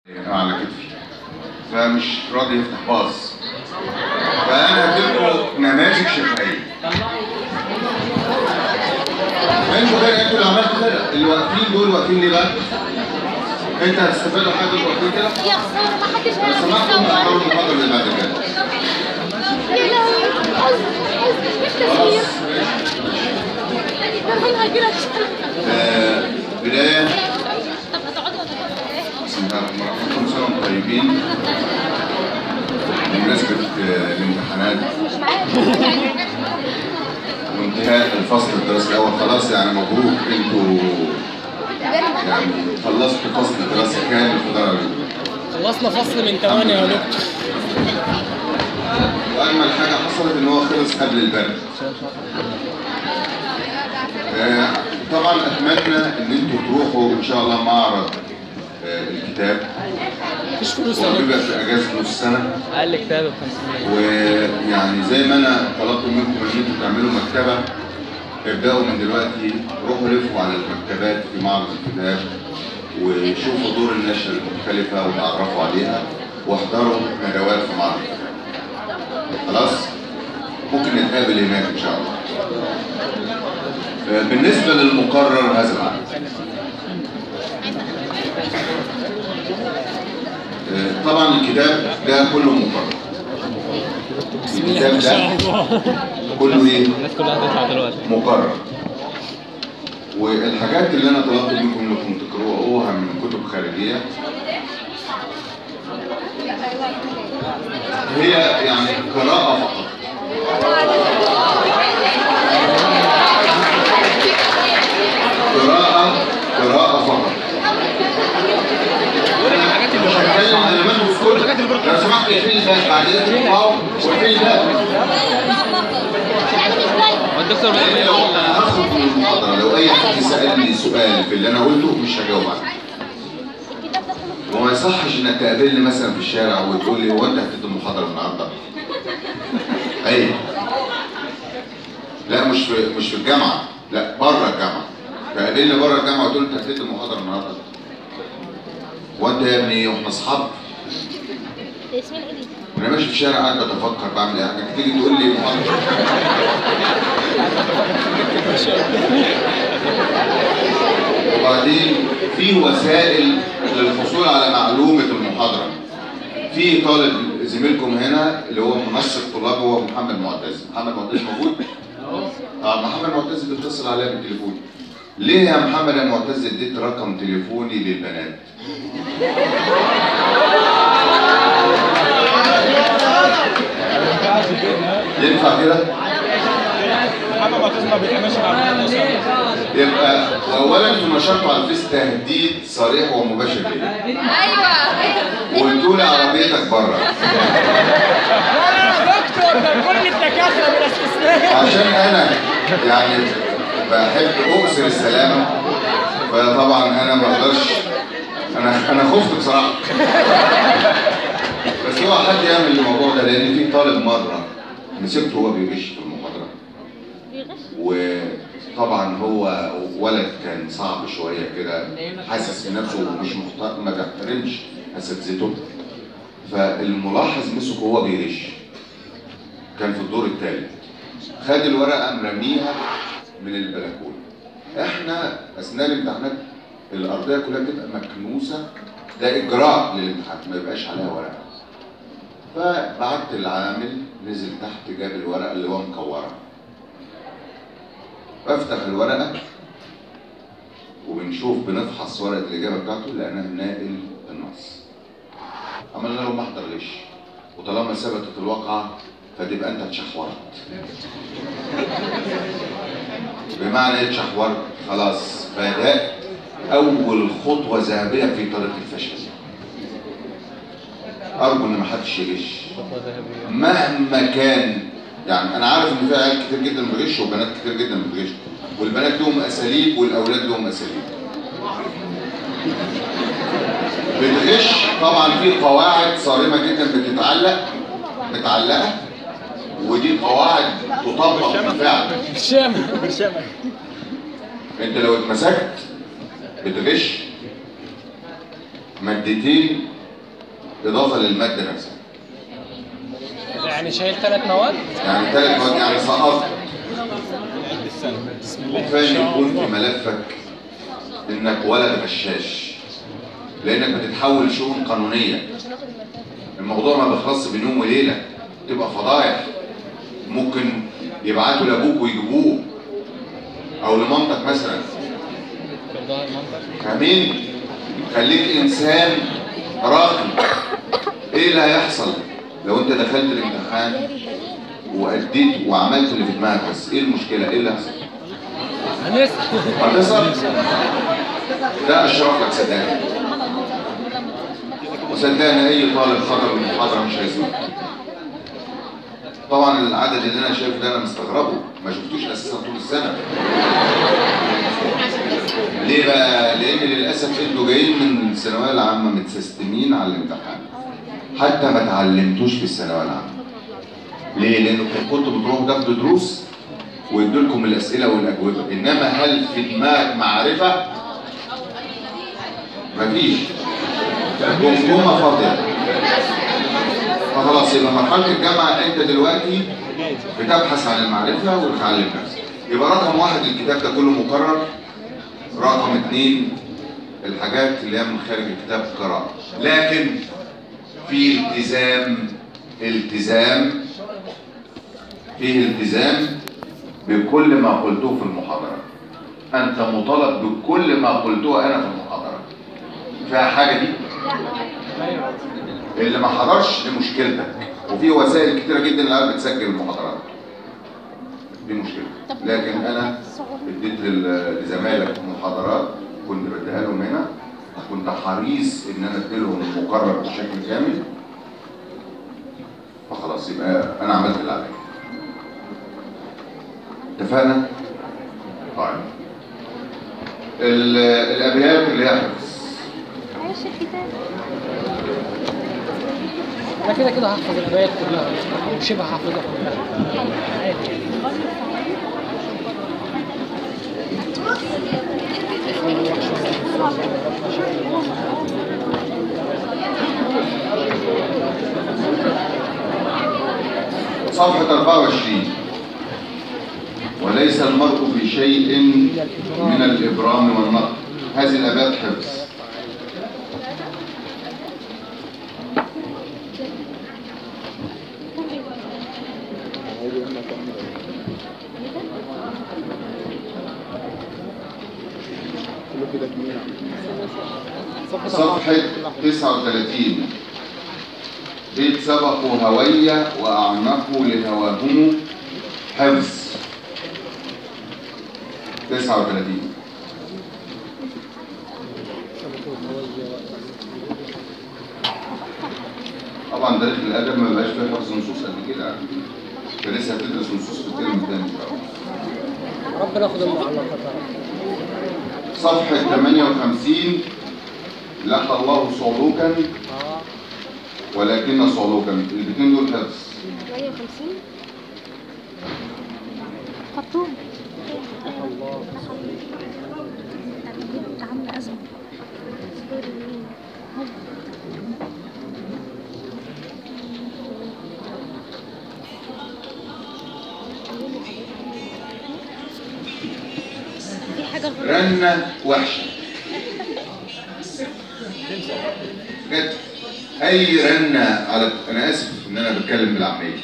على كتفي فمش راضي يفتح باص فانا هديلكم نماذج شفهيه انتوا كده انتوا اللي عملتوا كده اللي واقفين دول واقفين ليه بقى؟ انت هتستفادوا حاجه اللي واقفين كده؟ يا خسارة ما حدش لو عارف سمحتوا اختاروا يصور المحاضره اللي بعد كده يا لهوي قصدي قصدي مش تصوير خلاص كمان هجيلك آه، بدايه طب هتقعدوا ولا هتقعدوا؟ بسم الله الرحمن الرحيم كل سنه وانتم طيبين بمناسبه آه، الامتحانات مش معايا وانتهاء الفصل الدراسي الاول خلاص يعني مبروك انتوا يعني خلصتوا فصل دراسي كامل في دار العلوم خلصنا فصل من 8 يا دكتور واجمل حاجه حصلت ان هو خلص قبل البرد آه، طبعا اتمنى ان انتوا تروحوا ان شاء الله معرض آه، الكتاب مفيش فلوس يا هو دكتور بيبقى في اجازه نص السنه اقل كتاب ب 500 ويعني زي ما انا طلبت منكم ان انتوا تعملوا مكتبه ابداوا من دلوقتي روحوا لفوا على المكتبات في معرض الكتاب وشوفوا دور النشر المختلفه وتعرفوا عليها واحضروا ندوات في معرض خلاص ممكن نتقابل هناك ان شاء الله آه، بالنسبه للمقرر هذا العام آه، طبعا الكتاب ده كله مقرر بسم الله ما شاء الله كله ايه الناس كلها هتطلع دلوقتي مقرر والحاجات اللي انا طلبت منكم انكم تقروها من كتب خارجيه هي يعني قراءه فقط قراءه قراءه فقط مش هتكلم عن اللي ماتوا في الكتب لو سمحت اقفل الباب بعدين تطلعوا واقفل الباب يعني مش دايما والدكتور يعني لو انا هخرج من المحاضره لو اي حد سالني سؤال في اللي انا قلته مش هجاوب عليه الكتاب ده كله وما يصحش انك تقابلني مثلا في الشارع وتقول لي هو انت هتدي المحاضره النهارده؟ ايوه لا مش في مش في الجامعه لا بره الجامعه تقابلني بره الجامعه وتقول انت هتدي المحاضره النهارده وانت يا ابني واحنا اصحاب ياسمين ايه دي؟ وانا ماشي في الشارع قاعد بتفكر بعمل ايه حاجه تيجي تقول لي محاضره وبعدين في وسائل للحصول على معلومة المحاضرة في طالب زميلكم هنا اللي هو منسق طلاب هو محمد معتز محمد معتز موجود؟ اه محمد معتز بيتصل عليا بالتليفون ليه يا محمد يا معتز اديت رقم تليفوني للبنات؟ ينفع كده؟ محمد معتز ما بيتعاملش مع البنات يبقى اولا انتوا نشرتوا على الفيس تهديد صريح ومباشر ليا ايوه وقلتوا لي عربيتك بره دكتور ده كل الدكاتره بلا استثناء عشان انا يعني بحب اؤثر السلامه فطبعا انا ما اقدرش انا انا خفت بصراحه بس هو حد يعمل الموضوع ده لان في طالب مره مسكته وهو بيغش في المحاضره بيغش وطبعا هو ولد كان صعب شويه كده حاسس بنفسه ومش محترم ما بيحترمش اساتذته فالملاحظ مسكه وهو بيغش كان في الدور الثالث خد الورقه مرميها من البلكونه احنا اثناء الامتحانات الارضيه كلها بتبقى مكنوسه ده اجراء للامتحان ما يبقاش عليها ورقه فبعت العامل نزل تحت جاب الورقه اللي هو مكوره بفتح الورقه وبنشوف بنفحص ورقه الاجابه بتاعته لقيناها ناقل النص عملنا له محضر غش وطالما ثبتت الواقعه فتبقى انت اتشحورت بمعنى ايه اتشحورت خلاص بدات اول خطوه ذهبيه في طريق الفشل ارجو ان محدش يغش مهما كان يعني انا عارف ان في عيال كتير جدا بتغش وبنات كتير جدا بتغش والبنات لهم اساليب والاولاد لهم اساليب بتغش طبعا في قواعد صارمه جدا بتتعلق متعلقه ودي قواعد تطبق بالفعل برشامه برشامه انت لو اتمسكت بتغش مادتين اضافه للماده نفسها يعني شايل ثلاث مواد يعني ثلاث مواد يعني سقطت عد السنة بسم الله وكفايه يكون في ملفك انك ولد غشاش لانك بتتحول شؤون قانونيه الموضوع ما بيخلصش بين يوم وليله تبقى فضايح ممكن يبعتوا لابوك ويجيبوه او لمامتك مثلا بالظاهر منطق فاهمين خليك انسان راقي ايه اللي هيحصل لو انت دخلت الامتحان واديت وعملت اللي في دماغك بس ايه المشكله ايه اللي هيحصل هتسقط ده اشرف لك صدقني وصدقني اي طالب خرج من المحاضره مش هيسقط طبعا العدد اللي انا شايفه ده انا مستغربه ما شفتوش اساسا طول السنه ليه بقى لان للاسف انتوا جايين من الثانويه العامه متسيستمين على الامتحان حتى ما اتعلمتوش في الثانويه العامه ليه لانكم كنتوا بتروحوا تاخدوا دروس ويدوا لكم الاسئله والاجوبه انما هل في دماغك معرفه مفيش جمجمه فاضيه فخلاص يبقى مرحله الجامعه انت دلوقتي بتبحث عن المعرفه وتتعلم نفسك يبقى رقم واحد الكتاب ده كله مكرر رقم اثنين الحاجات اللي هي من خارج الكتاب قراءة لكن في التزام التزام فيه التزام بكل ما قلته في المحاضرة أنت مطالب بكل ما قلته أنا في المحاضرة فيها حاجة دي اللي ما حضرش دي مشكلتك وفي وسائل كتيرة جدا الآن بتسجل المحاضرات دي مشكلة لكن أنا اديت لل- لزمايلك محاضرات كنت بديها لهم هنا كنت حريص ان انا اديلهم المقرر بشكل كامل فخلاص يبقى انا عملت اللي عليا اتفقنا؟ طيب ال- الابيات اللي هي حفظ عايش الكتاب انا كده كده هحفظ الابيات كلها او شبه هحفظها كلها عادي صفحة 24 وليس المرء بشيء من الإبرام والنقد هذه الأبيات حفظ صفحة 39 بيت سبقوا هوية وأعنقوا لهواهم حفظ 39 طبعا تاريخ الأدب ما بقاش فيه حفظ نصوص قد كده انت لسه هتدرس نصوص في الترم الثاني ربنا ياخد المعلقات يا رب. صفحة 58 لقى الله صعلوكا اه ولكن صعلوكا الاثنين دول حفظ 58 خطوم الله كنت عاملة أزمة في حاجة غلط رنة وحشة بجد أي رنة على أنا آسف إن أنا بتكلم بالعامية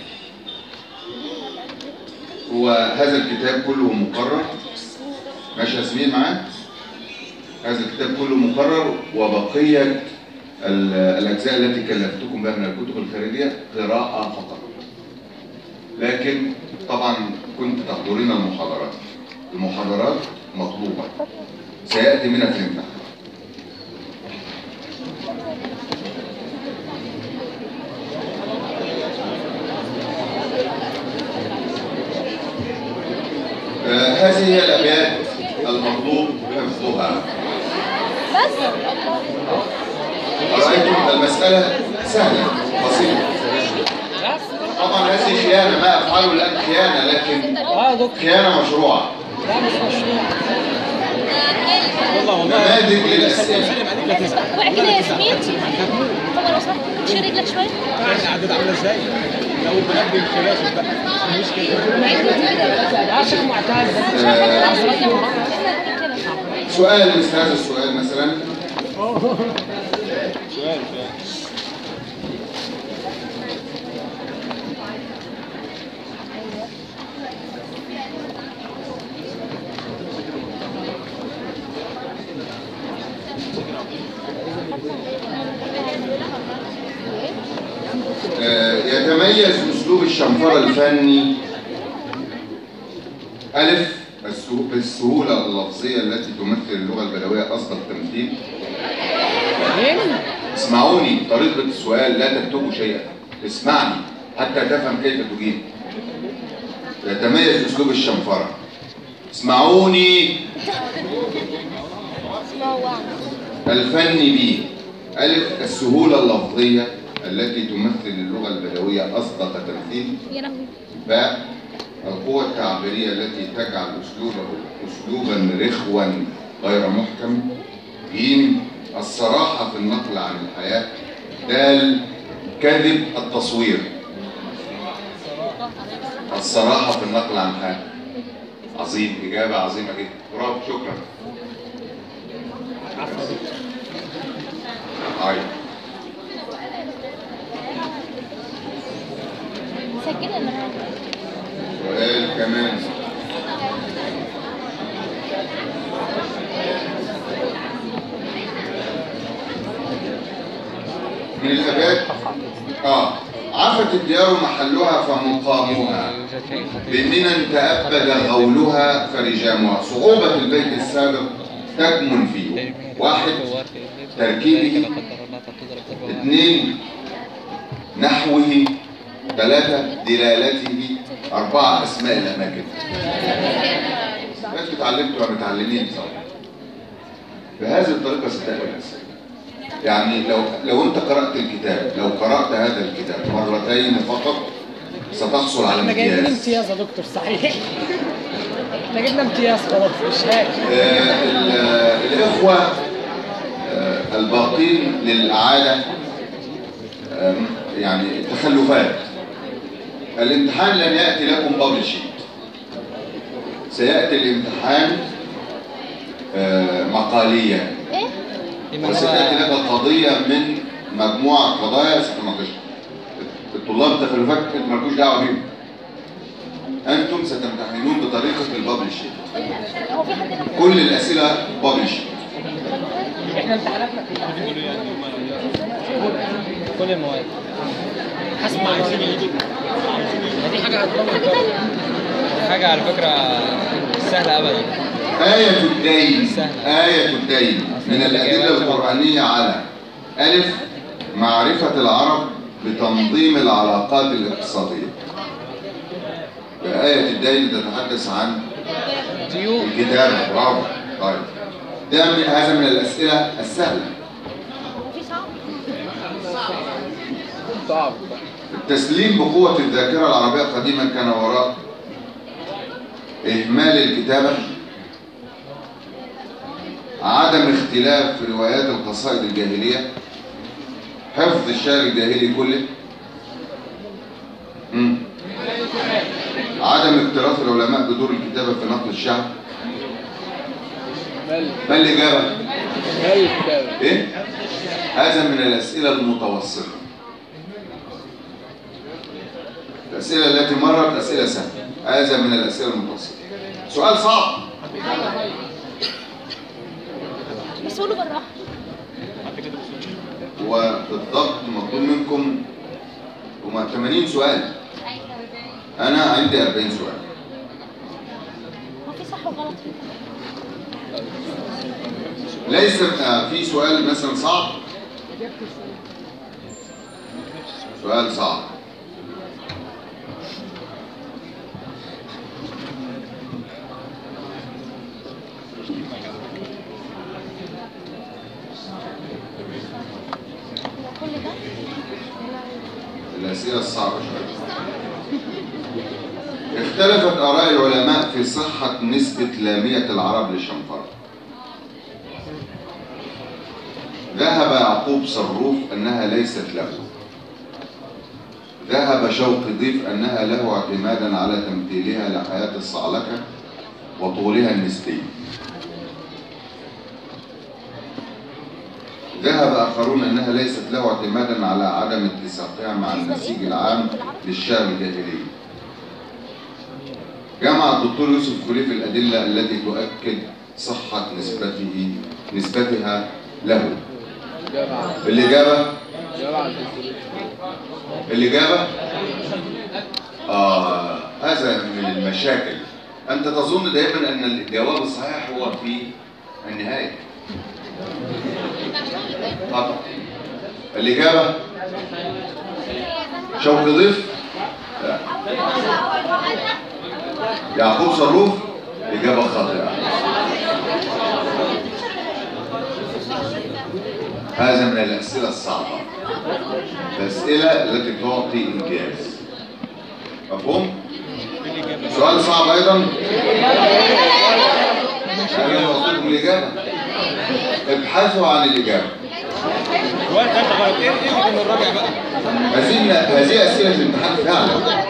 هو هذا الكتاب كله مقرر ماشي يا ياسمين معاه هذا الكتاب كله مقرر وبقية ال- الأجزاء التي كلفتكم بها من الكتب الخارجية قراءة فقط لكن طبعا كنت تحضرين المحاضرات المحاضرات مطلوبة سيأتي منها في الامتحان آه، هذه هي الأبيات المطلوب حفظها بس رأيتم المسألة سهلة بسيطة طبعا هذه خيانة ما أفعله الآن خيانة لكن اه يا دكتور خيانة مشروعة لا مش مشروع يلا والله نماذج للاسئله سلم عليك لا تسال اوعى كده يا ياسمين طبعا لو سمحت تشيل رجلك شويه احنا قاعدين عامله ازاي؟ لو البنات بالشباشب بقى مش كده يا شيخ معتز سؤال مثل هذا السؤال مثلا سؤال سؤال آه، يتميز اسلوب الشنفره الفني الف السهو- بالسهوله اللفظيه التي تمثل اللغه البدويه اصدق تمثيل اسمعوني طريقه السؤال لا تكتبوا شيئا اسمعني حتى تفهم كيف تجيب يتميز اسلوب الشنفره اسمعوني اسمعوا وعوا الفني به ألف السهولة اللفظية التي تمثل اللغة البدوية أصدق تمثيل يا لهوي باء القوة التعبيرية التي تجعل أسلوبه أسلوبا رخوا غير محكم جيم الصراحة في النقل عن الحياة دال كذب التصوير الصراحة في النقل عن الحياة عظيم إجابة عظيمة جدا برافو شكرا طيب سجلها معاك سؤال كمان من الأبات آه عفت الديار محلها فمقامها بمنى تأبد غولها فرجامها صعوبة البيت السابق تكمن فيه واحد تركيبه اثنين نحوه ثلاثة دلالته أربعة أسماء الأماكن أنتوا اتعلمتوا ولا متعلمين سوا بهذه الطريقة ستأتي الأسئلة يعني لو لو أنت قرأت الكتاب لو قرأت هذا الكتاب مرتين فقط ستحصل على احنا جايبين امتياز امتياز يا دكتور صحيح احنا جبنا امتياز خلاص مش هاك آه، ال- آه، الإخوة آه، الباقين للإعادة آم، يعني تخلفات الامتحان لن يأتي لكم بابل شيت سيأتي الامتحان آه، مقاليا ايه وستأتي لك قضية من مجموعة قضايا ستناقشها الطلاب التخلفات انتوا مالكوش دعوة بيهم أنتم ستمتحنون بطريقة البابل شيت هو في حد هنا كل الأسئلة بابل شيت احنا امتحاناتنا كل المواد هسمع دي حاجه هتطلع حاجة على فكرة سهلة أبدا آية الدين سهلة. آية الدين من الأدلة القرآنية على ألف معرفة العرب بتنظيم العلاقات الاقتصادية آية الدين تتحدث عن ديون الكتابة برافو طيب ده من هذا من الأسئلة السهلة هو في صعب صعب التسليم بقوة الذاكرة العربية قديما كان وراء إهمال الكتابة عدم اختلاف في روايات القصائد الجاهلية حفظ الشعر الجاهلي كله مم. عدم اكتراث العلماء بدور الكتابة في نقل الشعر ما الإجابة؟ إيه؟ هذا من الأسئلة المتوسطة الأسئلة التي مرت أسئلة سهلة هذا من الأسئلة المتوسطة سؤال صعب بس قولوا بالراحه وبالضبط مطلوب منكم هما 80 سؤال أنا عندي 40 سؤال هو في صح وغلط فيه ليس آه، في سؤال مثلا صعب سؤال صعب هو كل ده الأسئلة الصعبة شوية اختلفت آراء العلماء في صحة نسبة لامية العرب للشنفرة يعقوب صروف أنها ليست له ذهب شوق ضيف أنها له اعتمادا على تمثيلها لحياة الصعلكة وطولها النسبي ذهب آخرون أنها ليست له اعتمادا على عدم اتساقها مع النسيج العام للشعر الجاهلي جمع الدكتور يوسف خليف الأدلة التي تؤكد صحة نسبته نسبتها له الإجابة الإجابة آه هذا من المشاكل أنت تظن دائما أن الجواب الصحيح هو في النهاية طبعا الإجابة شوق ضيف لا يعقوب صروف إجابة خاطئة هذا من الأسئلة الصعبة الأسئلة التي تعطي إنجاز مفهوم؟ سؤال صعب أيضا أنا أعطيكم الإجابة ابحثوا عن الإجابة وانت انت غلط ايه ايه اللي كان الرابع بقى؟ هذه هذه أسئلة الامتحان فعلا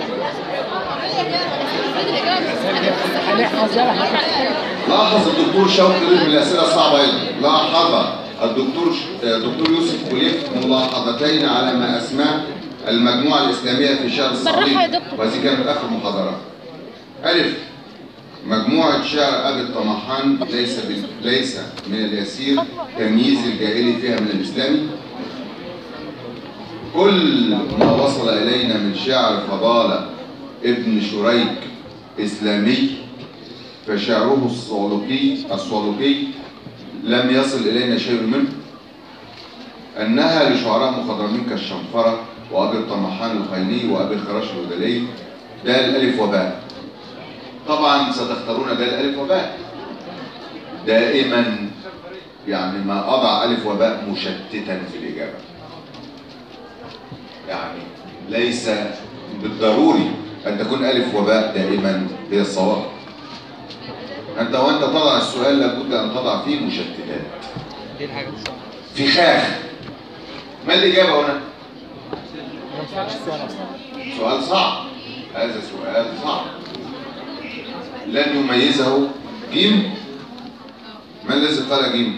هنحفظ يلا لاحظ الدكتور شوقي من الأسئلة الصعبة أيضا لاحظ الدكتور دكتور يوسف كوليف ملاحظتين على ما أسماه المجموعة الإسلامية في شعر الصعيد بالراحة يا دكتور. وهذه كانت آخر محاضرة ألف مجموعة شعر أبي الطمحان ليس بال... ليس من اليسير تمييز الجاهلي فيها من الإسلامي كل ما وصل إلينا من شعر فضالة ابن شريك إسلامي فشعره الصولوكي الصولوكي لم يصل إلينا شيء منه أنها لشعراء مخضرمين كالشنفرة وأبي الطمحان الخيني وأبي الخراش الهدلي دال ألف وباء طبعا ستختارون دال ألف وباء دائما يعني ما أضع ألف وباء مشتتا في الإجابة يعني ليس بالضروري أن تكون ألف وباء دائما هي الصواب أنت وأنت تضع السؤال لابد أن تضع فيه مشتتات دي الحاجة الصعبة فخاخ ما الإجابة هنا؟ ما ينفعش السؤال اصلا سؤال صعب هذا سؤال صعب لن يميزه جيم من الذي قال جيم؟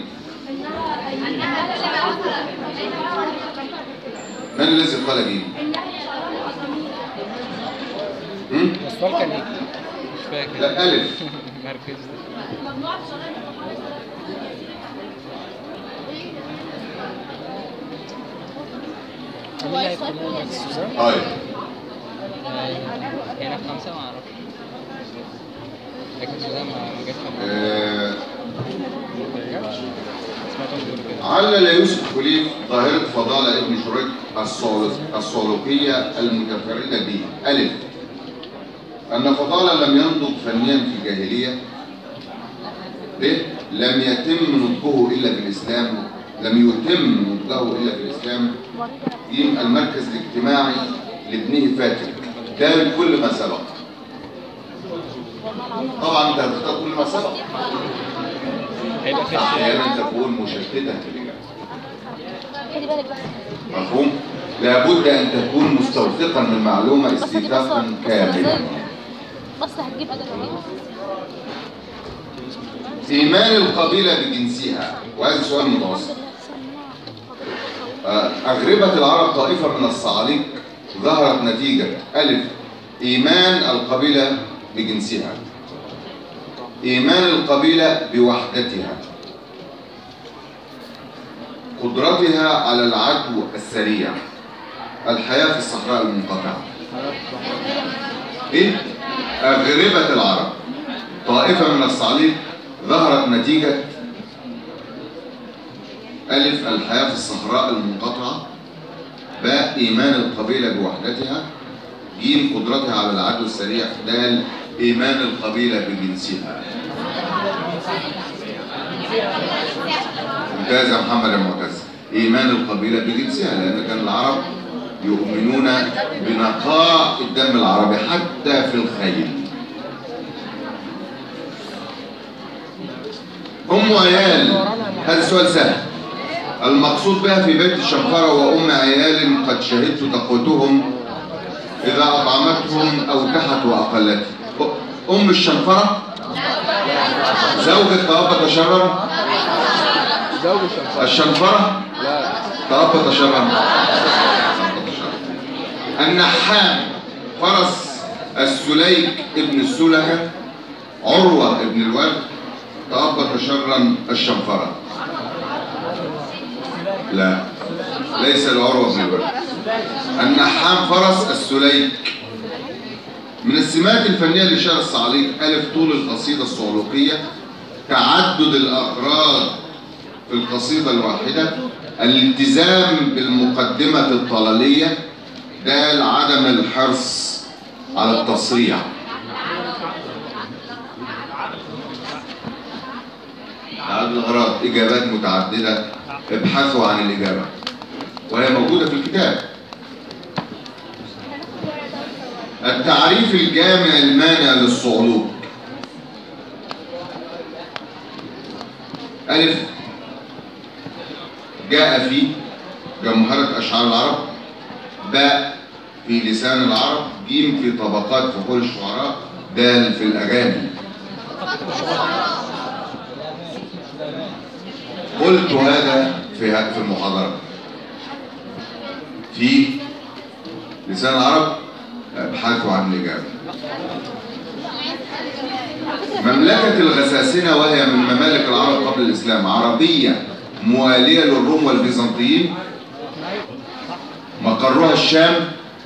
من الذي قال جيم؟ هم؟ السؤال كان ايه؟ مش فاكر لا ألف مركز مين اللي هيدخل لنا سوزان؟ طيب هنا في خمسة ما اعرفش لكن سوزان ما ما جاتش في آه، سمعتهم بيقولوا كده علل يوسف خليف ظاهرة فضالة ابن شريك الصول- الصولوكية المتفردة به ألف أن فضالة لم ينضج فنيا في الجاهلية ب لم يتم نضجه إلا في الإسلام لم يتم نضجه إلا في الإسلام ج المركز الاجتماعي لابنه فاتك ده كل ما سبق طبعا انت هتختار كل ما سبق هيبقى في احيانا تكون مشتته في الاجابه خدي بالك بس مفهوم لابد ان تكون مستوثقا من معلومه استيثاقا كاملا بس هتجيب ادب ايمان القبيله بجنسها وهذا سؤال متوسط آه، أغربة العرب طائفة من الصعاليك ظهرت نتيجة ألف إيمان القبيلة بجنسها إيمان القبيلة بوحدتها قدرتها على العدو السريع الحياة في الصحراء المنقطعة إيه؟ أغربة العرب طائفة من الصعاليك ظهرت نتيجة ألف الحياة في الصحراء المنقطعة باء إيمان القبيلة بوحدتها جيم قدرتها على العدو السريع دال إيمان القبيلة بجنسها ممتاز يا محمد يا معتز إيمان القبيلة بجنسها لأن كان العرب يؤمنون بنقاء الدم العربي حتى في الخيل أم عيال هذا سؤال سهل المقصود بها في بيت الشنفرة وأم عيال قد شهدت تقوتهم إذا أطعمتهم أو تحت وأقلتهم أم الشنفرة زوجة تربى تشرر زوج الشنفرة الشنفرة لا تربى تشرر النحام فرس السليك ابن السلكة عروة ابن الورد تربى تشرا الشنفرة لا ليس العروة ابن الورد النحام فرس السليك من السمات الفنية لشعر الصعاليك ألف طول القصيدة الصعلوقية تعدد الأغراض في القصيدة الواحدة الالتزام بالمقدمة الطلالية دال عدم الحرص على التصريع تعدد الأغراض إجابات متعددة ابحثوا عن الإجابة وهي موجودة في الكتاب التعريف الجامع المانع للصعلوك ألف جاء في جمهرة أشعار العرب باء في لسان العرب جيم في طبقات فحول الشعراء دال في الأغاني قلت هذا في في المحاضرة في لسان العرب ابحثوا عن الإجابة مملكة الغساسنة وهي من ممالك العرب قبل الإسلام عربية موالية للروم والبيزنطيين مقرها الشام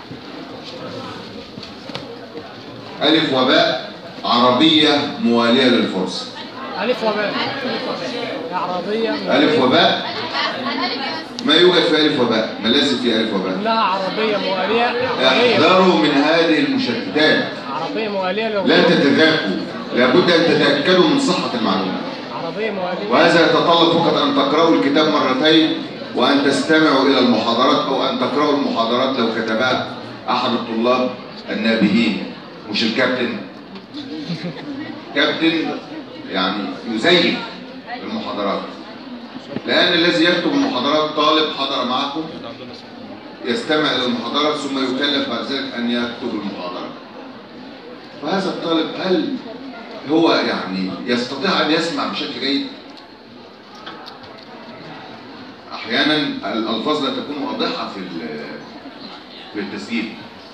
ألف وباء عربية موالية للفرس ألف وباء يا عربية ألف وباء ما يوجد في ألف وباء ما لازم في ألف وباء كلها عربية موالية عربية احذروا من هذه المشتتات عربية موالية لا للروم تتذاكوا لابد أن تتأكدوا من صحة المعلومة عربية موالية وهذا يتطلب فقط أن تقرأوا الكتاب مرتين وأن تستمعوا إلى المحاضرات أو أن تقرأوا المحاضرات لو كتبها أحد الطلاب النابهين مش الكابتن كابتن يعني يزيف المحاضرات لأن الذي يكتب المحاضرات طالب حضر معكم يستمع إلى المحاضرات ثم يكلف بعد ذلك أن يكتب المحاضرة فهذا الطالب هل هو يعني يستطيع أن يسمع بشكل جيد؟ أحيانا الألفاظ لا تكون واضحة في ال- في التسجيل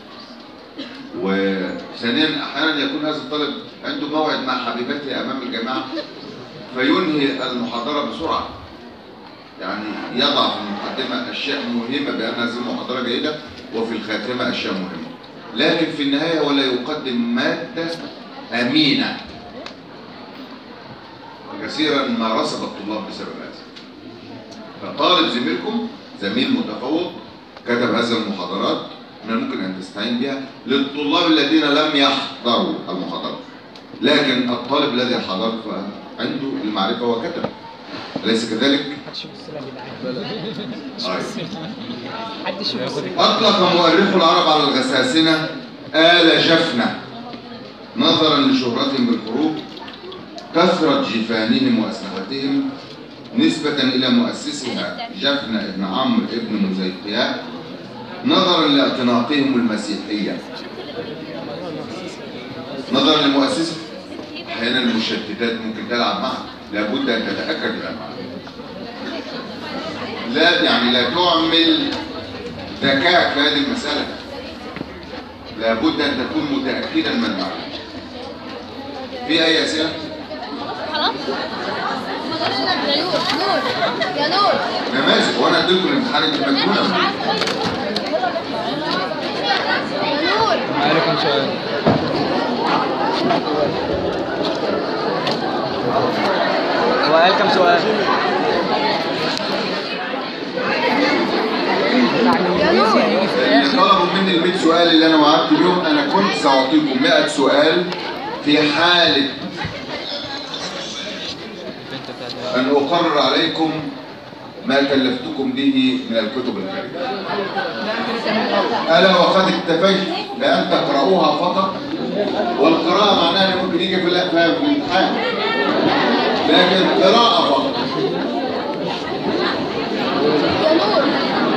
وثانيا أحيانا يكون هذا الطالب عنده موعد مع حبيبته أمام الجماعة فينهي المحاضرة بسرعة يعني يضع في المقدمة أشياء مهمة بأن هذه المحاضرة جيدة وفي الخاتمة أشياء مهمة لكن في النهاية هو لا يقدم مادة أمينة وكثيرا ما رسب الطلاب بسبب هذا فطالب زميلكم زميل متفوق كتب هذه المحاضرات من الممكن أن تستعين بها للطلاب الذين لم يحضروا المحاضرة لكن الطالب الذي حضر فعنده المعرفة وكتب أليس كذلك؟ حد يشوف السلام بالله طيب. حد يشوف السلام أطلق مؤرخ العرب على الغساسنة آل جفنة نظرا لشهرتهم بالحروب كثرة جفانهم وأسلحتهم نسبة إلى مؤسسها جفنة بن عمرو بن مزيقياء نظرا لاعتناقهم المسيحية نظرا لمؤسسة أحيانا المشتتات ممكن تلعب معك لابد أن تتأكد من المعلومة لا يعني لا تعمل ذكاء في هذه المسألة لابد أن تكون متأكدا من المعلومة في أي أسئلة؟ خلاص يا نور نور يا نور نماذج وأنا أديلكم الامتحان أنت مجنونة يا نور عليكم سؤال هو قال كم سؤال؟ يا نور اللي طلبوا مني ال 100 سؤال اللي أنا وعدت بيهم أنا كنت سأعطيكم 100 سؤال في حالة البنت بتاعت أن أقرر عليكم ما كلفتكم به من الكتب الكريمة ألا وقد اكتفيت بأن تقرؤوها فقط والقراءة معناها أن ممكن يجي في الأ- في الامتحان لكن قراءة فقط